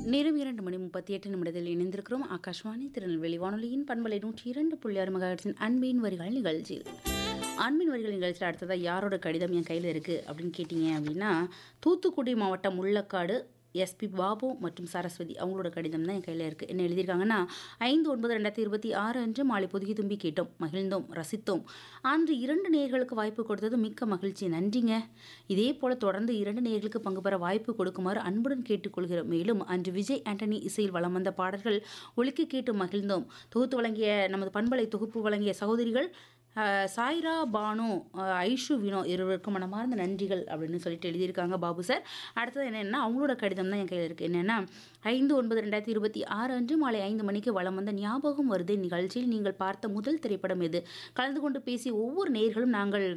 நேரம் இரண்டு மணி முப்பத்தி எட்டு நிமிடத்தில் இணைந்திருக்கிறோம் ஆகாஷ்வாணி திருநெல்வேலி வானொலியின் பண்பலை நூற்றி இரண்டு புள்ளி ஆறு மெகாஹெர்ட்ஸின் அன்பின் வரிகள் நிகழ்ச்சியில் அன்பின் வரிகள் நிகழ்ச்சியில் அடுத்ததாக யாரோட கடிதம் என் கையில் இருக்குது அப்படின்னு கேட்டிங்க அப்படின்னா தூத்துக்குடி மாவட்டம் முள்ளக்காடு எஸ்பி பாபு மற்றும் சரஸ்வதி அவங்களோட கடிதம் தான் என் கையில் இருக்குது என்ன எழுதியிருக்காங்கன்னா ஐந்து ஒன்பது ரெண்டாயிரத்தி இருபத்தி ஆறு அன்று மாலை புதுகி தும்பி கேட்டோம் மகிழ்ந்தோம் ரசித்தோம் அன்று இரண்டு நேயர்களுக்கு வாய்ப்பு கொடுத்தது மிக்க மகிழ்ச்சி நன்றிங்க இதே போல தொடர்ந்து இரண்டு நேயர்களுக்கு பங்கு பெற வாய்ப்பு கொடுக்குமாறு அன்புடன் கேட்டுக்கொள்கிறோம் மேலும் அன்று விஜய் ஆண்டனி இசையில் வலம் வந்த பாடல்கள் ஒலிக்க கேட்டு மகிழ்ந்தோம் தொகுத்து வழங்கிய நமது பண்பலை தொகுப்பு வழங்கிய சகோதரிகள் அஹ், சாய்ரா பானு அஹ், ஐஷு வினோ இருவருக்கும் மனமார்ந்த நன்றிகள் அப்படின்னு சொல்லிட்டு எழுதியிருக்காங்க பாபு சார் அடுத்தது என்னென்னா அவங்களோட கடிதம் தான் என் கையில் இருக்குது என்னென்னா ஐந்து ஒன்பது ரெண்டாயிரத்தி இருபத்தி ஆறு அன்று மாலை ஐந்து மணிக்கு வலம் வந்த ஞாபகம் வருதே நிகழ்ச்சியில் நீங்கள் பார்த்த முதல் திரைப்படம் எது கலந்து கொண்டு பேசிய ஒவ்வொரு நேயர்களும் நாங்கள்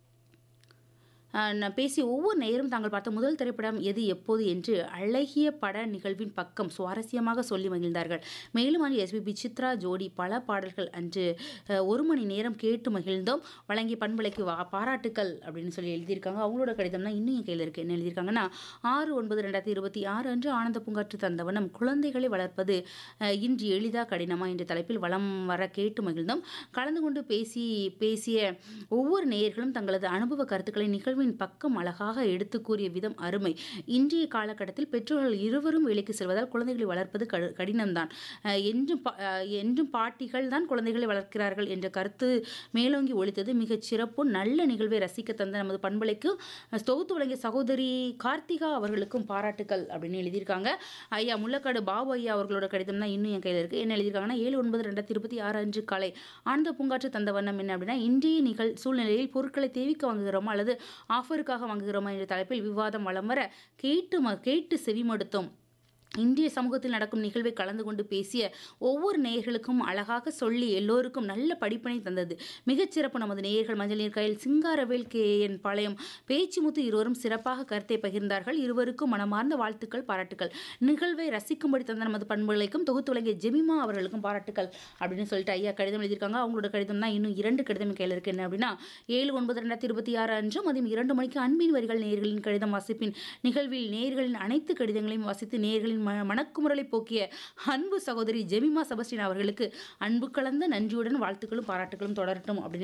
ஆஹ் நான் பேசிய ஒவ்வொரு நேரம் தாங்கள் பார்த்த முதல் திரைப்படம் எது எப்போது என்று அழகிய பட நிகழ்வின் பக்கம் சுவாரஸ்யமாக சொல்லி மகிழ்ந்தார்கள் மேலும் அன்று எஸ்பிபி சித்ரா ஜோடி பல பாடல்கள் அன்று ஆஹ், ஒரு மணி நேரம் கேட்டு மகிழ்ந்தோம் வழங்கிய பண்பலைக்கு வா பாராட்டுக்கள் அப்படின்னு சொல்லி எழுதியிருக்காங்க அவங்களோட கடிதம் தான் இன்னும் என் கையில் இருக்குது என்ன எழுதியிருக்காங்கன்னா ஆறு ஒன்பது ரெண்டாயிரத்தி இருபத்தி ஆறு அன்று ஆனந்த பூங்காற்று தந்தவனம் குழந்தைகளை வளர்ப்பது ஆஹ், இன்று எளிதா கடினமா என்ற தலைப்பில் வலம் வர கேட்டு மகிழ்ந்தோம் கலந்து கொண்டு பேசி பேசிய ஒவ்வொரு நேயர்களும் தங்களது அனுபவ கருத்துக்களை நிகழ்வின் பக்கம் அழகாக எடுத்து கூறிய விதம் அருமை இன்றைய காலகட்டத்தில் பெற்றோர்கள் இருவரும் வேலைக்கு செல்வதால் குழந்தைகளை வளர்ப்பது கடு- கடினம்தான் அஹ் என்றும் பா- அஹ் என்றும் பாட்டிகள் தான் குழந்தைகளை வளர்க்கிறார்கள் என்ற கருத்து மேலோங்கி ஒழித்தது மிகச் சிறப்பு நல்ல நிகழ்வை ரசிக்க தந்த நமது பண்பலைக்கு அஹ், தொகுத்து வழங்கிய சகோதரி கார்த்திகா அவர்களுக்கும் பாராட்டுக்கள் அப்படின்னு எழுதியிருக்காங்க ஐயா முள்ளக்காடு பாபு ஐயா அவர்களோட கடிதம் தான் இன்னும் என் கையில் இருக்குது என்ன எழுதியிருக்காங்கன்னா ஏழு ஒன்பது ரெண்டாயிரத்தி இருபத்தி ஆறு அன்று காலை ஆனந்த பூங்காற்று தந்த வண்ணம் என்ன அப்படின்னா இன்றைய நிகழ் சூழ்நிலையில் பொருட்களை தேவிக்க வாங்குகிறோமா அல்லது ஆஃபருக்காக வாங்குகிறோமா என்ற தலைப்பில் விவாதம் வலம் வர கேட்டு ம கேட்டு செவிமடுத்தோம் இந்திய சமூகத்தில் நடக்கும் நிகழ்வை கலந்து கொண்டு பேசிய ஒவ்வொரு நேயர்களுக்கும் அழகாக சொல்லி எல்லோருக்கும் நல்ல படிப்பினை தந்தது மிகச்சிறப்பு நமது நேயர்கள் மஞ்சள் நீர் கையில் சிங்காரவேல் கே என் பாளையம் பேச்சுமுத்து இருவரும் சிறப்பாக கருத்தை பகிர்ந்தார்கள் இருவருக்கும் மனமார்ந்த வாழ்த்துக்கள் பாராட்டுக்கள் நிகழ்வை ரசிக்கும்படி தந்த நமது பண்புகளுக்கும் தொகுத்து வழங்கிய ஜெமிமா அவர்களுக்கும் பாராட்டுக்கள் அப்படின்னு சொல்லிட்டு ஐயா கடிதம் எழுதியிருக்காங்க அவங்களோட கடிதம் தான் இன்னும் இரண்டு கடிதம் கையில் இருக்கு என்ன அப்படின்னா ஏழு ஒன்பது ரெண்டாயிரத்தி இருபத்தி ஆறு அன்று மதியம் இரண்டு மணிக்கு அன்பின் வரிகள் நேயர்களின் கடிதம் வாசிப்பின் நிகழ்வில் நேயர்களின் அனைத்து கடிதங்களையும் வாசித்து நேயர்களின் ம மனக்குமுறலை போக்கிய அன்பு சகோதரி ஜெமிமா செபஸ்டின் அவர்களுக்கு அன்பு கலந்த நன்றியுடன் வாழ்த்துக்களும் பாராட்டுகளும் தொடரட்டும் அப்படின்னு